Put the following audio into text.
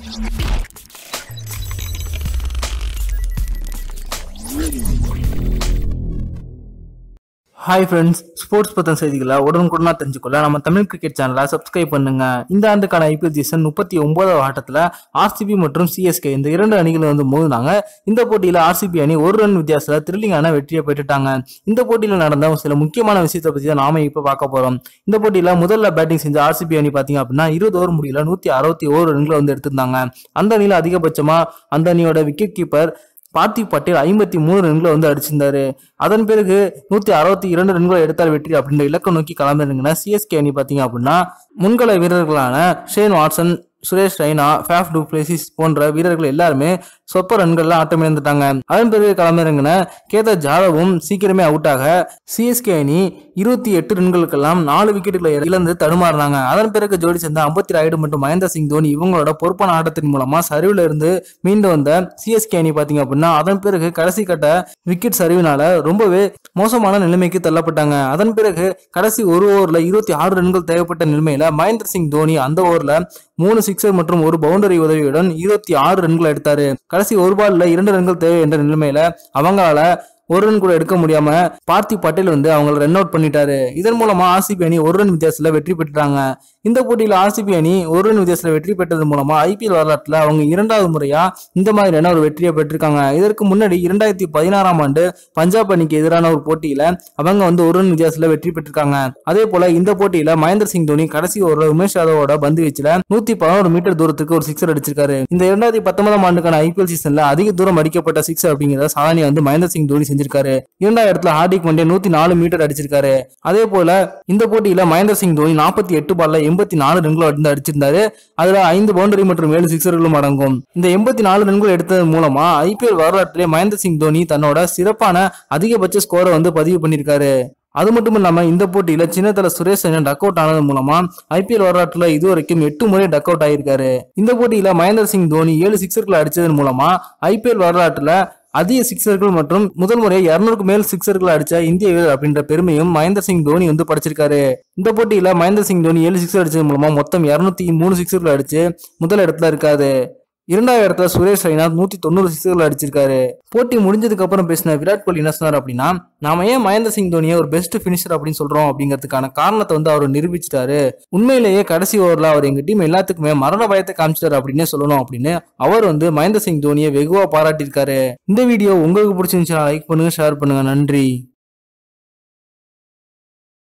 hi friends sports பற்றின செய்திகளை உடனுக்குடனா தெரிஞ்சுக்கொள்ள நம்ம தமிழ் கிரிக்கெட் சேனலை சப்ஸ்கிரைப் பண்ணுங்க இந்த ஆண்டுக்கான ஐபிஎல் சீசன் முப்பத்தி ஒன்பதாவது ஆட்டத்தில் ஆர்சிபி மற்றும் சிஎஸ்கே இந்த இரண்டு அணிகள் வந்து மோதினாங்க இந்த போட்டியில் ஆர்சிபி அணி ஒரு ரன் வித்தியாசத்தில் த்ரில்லிங்கான வெற்றியை பெற்றுட்டாங்க இந்த போட்டியில் நடந்த சில முக்கியமான விஷயத்தை பற்றி தான் நாம இப்போ பார்க்க போறோம் இந்த போட்டியில் முதல்ல பேட்டிங் செஞ்ச ஆர்சிபி அணி பார்த்தீங்க அப்படின்னா இருபது ஓவர் முடியல நூற்றி அறுபத்தி ஓரு ரன்களை வந்து எடுத்திருந்தாங்க அந்த அணியில் அதிகபட்சமாக அந்த அணியோட விக்கெட் கீப்பர் பார்த்திவ் பட்டேல் ஐம்பத்தி மூணு ரன்களை வந்து அடிச்சிருந்தாரு அதன் பிறகு நூத்தி அறுபத்தி இரண்டு ரன்களை எடுத்தால் வெற்றி அப்படின்ற இலக்கை நோக்கி கிளம்பிருங்கன்னா சிஎஸ்கே அணி பார்த்தீங்க அப்படின்னா முன்கள வீரர்களான Shane Watson Suresh Raina Faf du Plessis போன்ற வீரர்கள் எல்லாருமே சொப்ப ரன்கள்ல ஆட்டமிழந்துட்டாங்க அதன் பிறகு களமிறங்கின கேதர் ஜாதவும் சீக்கிரமே அவுட் ஆக சிஎஸ்கே அணி இருபத்தி எட்டு ரன்களுக்கெல்லாம் நாலு விக்கெட்டுகளை இழந்து தடுமாறினாங்க அதன் பிறகு ஜோடி சேர்ந்த அம்பத்தி ராயுடு மற்றும் மகேந்திர சிங் தோனி இவங்களோட பொறுப்பான ஆட்டத்தின் மூலமா சரிவுல இருந்து மீண்டு வந்த சிஎஸ்கே அணி பாத்தீங்க அப்படின்னா அதன் பிறகு கடைசி கட்ட விக்கெட் சரிவினால ரொம்பவே மோசமான நிலைமைக்கு தள்ளப்பட்டாங்க அதன் பிறகு கடைசி ஒரு ஓவர்ல இருபத்தி ஆறு ரன்கள் தேவைப்பட்ட நிலைமையில மகேந்திர சிங் தோனி அந்த ஓவர்ல மூணு சிக்ஸர் மற்றும் ஒரு பவுண்டரி உதவியுடன் இருபத்தி ஆறு ரன்கள் எடுத்தாரு கடைசி ஒரு பால்ல இரண்டு ரன்கள் தேவை என்ற நிலைமையில அவங்களால ஒரு ரன் கூட எடுக்க முடியாம பார்த்திவ் பட்டேல் வந்து அவங்கள ரன் அவுட் பண்ணிட்டாரு இதன் மூலமா ஆர்சிபி அணி ஒரு ரன் வித்தியாசத்துல வெற்றி பெற்றுட்டாங்க இந்த போட்டியில ஆர்சிபி அணி ஒரு ரன் வித்தியாசத்துல வெற்றி பெற்றது மூலமா ஐபிஎல் வரலாற்றுல அவங்க இரண்டாவது முறையா இந்த மாதிரியான ஒரு வெற்றியை பெற்றிருக்காங்க இதற்கு முன்னாடி இரண்டாயிரத்தி பதினாறாம் ஆண்டு பஞ்சாப் அணிக்கு எதிரான ஒரு போட்டியில அவங்க வந்து ஒரு ரன் வித்தியாசத்துல வெற்றி பெற்றிருக்காங்க அதே போல இந்த போட்டியில மகேந்திர சிங் தோனி கடைசி ஒரு உமேஷ் யாதவோட பந்து வீச்சுல நூத்தி பதினோரு மீட்டர் தூரத்துக்கு ஒரு சிக்ஸர் அடிச்சிருக்காரு இந்த இரண்டாயிரத்தி பத்தொன்பதாம் ஆண்டுக்கான ஐபிஎல் சீசன்ல அதிக தூரம் அடிக்கப்பட்ட சிக்ஸ் அப்படிங்கிற சாதனையை வந்து மகேந்திர சிங் தோனி செஞ்சிருக்காரு இரண்டாயிரத்துல ஹார்திக் பாண்டியா நூத்தி நாலு மீட்டர் அடிச்சிருக்காரு அதே போல இந்த போட்டியில மகேந்திர சிங் தோனி நாற்பத்தி எட்டு பால்ல எண்பத்தி நாலு ரன்கள் வந்து அடிச்சிருந்தாரு அதுல ஐந்து பவுண்டரி மற்றும் ஏழு சிக்ஸர்களும் அடங்கும் இந்த எண்பத்தி நாலு ரன்கள் எடுத்தது மூலமா ஐபிஎல் வரலாற்றிலே மகேந்திர சிங் தோனி தன்னோட சிறப்பான அதிகபட்ச ஸ்கோரை வந்து பதிவு பண்ணியிருக்காரு அது மட்டும் இல்லாம இந்த போட்டியில சின்னத்தல சுரேஷ் ரெய்னா டக் அவுட் ஆனது மூலமா ஐபிஎல் வரலாற்றுல இதுவரைக்கும் எட்டு முறை டக் அவுட் ஆயிருக்காரு இந்த போட்டியில மகேந்திர சிங் தோனி ஏழு சிக்ஸர்களை அடிச்சதன் மூலமா ஐபிஎல் வரலாற்றுல அதிக சிக்ஸர்கள் மற்றும் முதல் முறை இருநூறுக்கு மேல் சிக்ஸர்கள் அடிச்ச இந்திய வீரர் அப்படின்ற பெருமையும் மகேந்திர சிங் தோனி வந்து படைச்சிருக்காரு இந்த போட்டியில மகேந்திர சிங் தோனி ஏழு சிக்ஸர் அடிச்சது மூலமா மொத்தம் இருநூத்தி மூணு சிக்ஸர்கள் அடிச்சு முதல் இடத்துல இருக்காரு இரண்டாவது இடத்துல சுரேஷ் ரெய்னா நூத்தி தொண்ணூறு சிக்ஸர்கள் அடிச்சிருக்காரு போட்டி முடிஞ்சதுக்கு அப்புறம் பேசின விராட் கோலி என்ன சொன்னார் அப்படின்னா நாம ஏன் மகேந்திர சிங் தோனியை ஒரு பெஸ்ட் பினிஷர் அப்படின்னு சொல்றோம் அப்படிங்கிறதுக்கான காரணத்தை வந்து அவர் நிரூபிச்சிட்டாரு உண்மையிலேயே கடைசி ஓவர்ல அவர் எங்க டீம் எல்லாத்துக்குமே மரண பயத்தை காமிச்சிட்டாரு அப்படின்னே சொல்லணும் அப்படின்னு அவர் வந்து மகேந்திர சிங் தோனியை வெகுவா பாராட்டியிருக்காரு இந்த வீடியோ உங்களுக்கு பிடிச்சிருந்துச்சுன்னா லைக் பண்ணுங்க ஷேர் பண்ணுங்க நன்றி